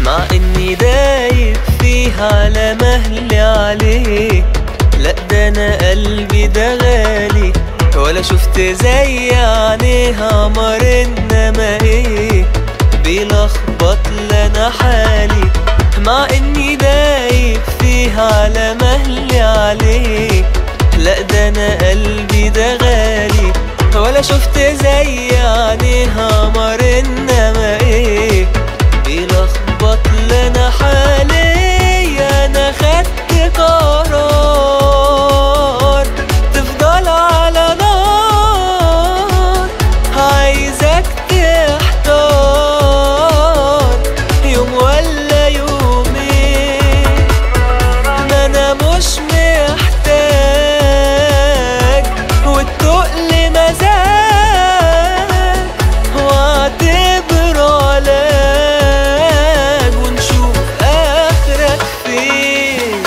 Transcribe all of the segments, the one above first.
مع اني دايب فيه على مهلي عليه لا ده انا قلبي ده غالي ولا شفت زي عينيه قمر انما ايه بيلخبط لنا حالي مع اني دايب فيه على مهلي عليه لا ده انا قلبي ده غالي ولا شفت زي عينيه قمر انما ايه بيلخبط لنا حالي انا خدت قرار تفضل على نار عايزك تحتار يوم ولا يومين ما انا مش محتاج والتقل مزاج واعتبره علاج ونشوف اخرك فين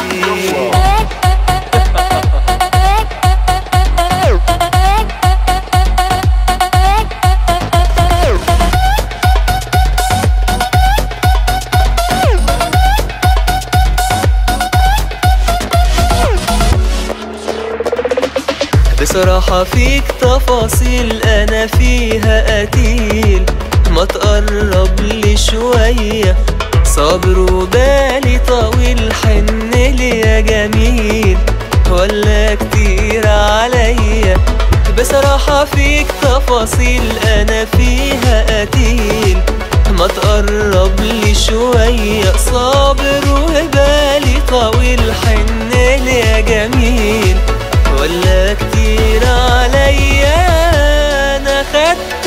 بصراحة فيك تفاصيل أنا فيها قتيل ما تقرب لي شوية صابر وبالي طويل حن لي يا جميل ولا كتير عليا بصراحة فيك تفاصيل أنا فيها قتيل ما تقرب لي شوية صابر وبالي طويل حن لي يا جميل ولا كتير عليا انا خدت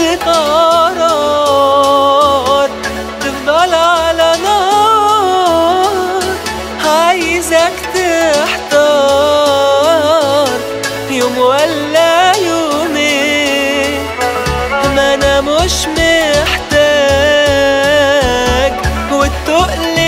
قرار تفضل على نار عايزك تحتار يوم ولا يومين ما انا مش محتاج والتقل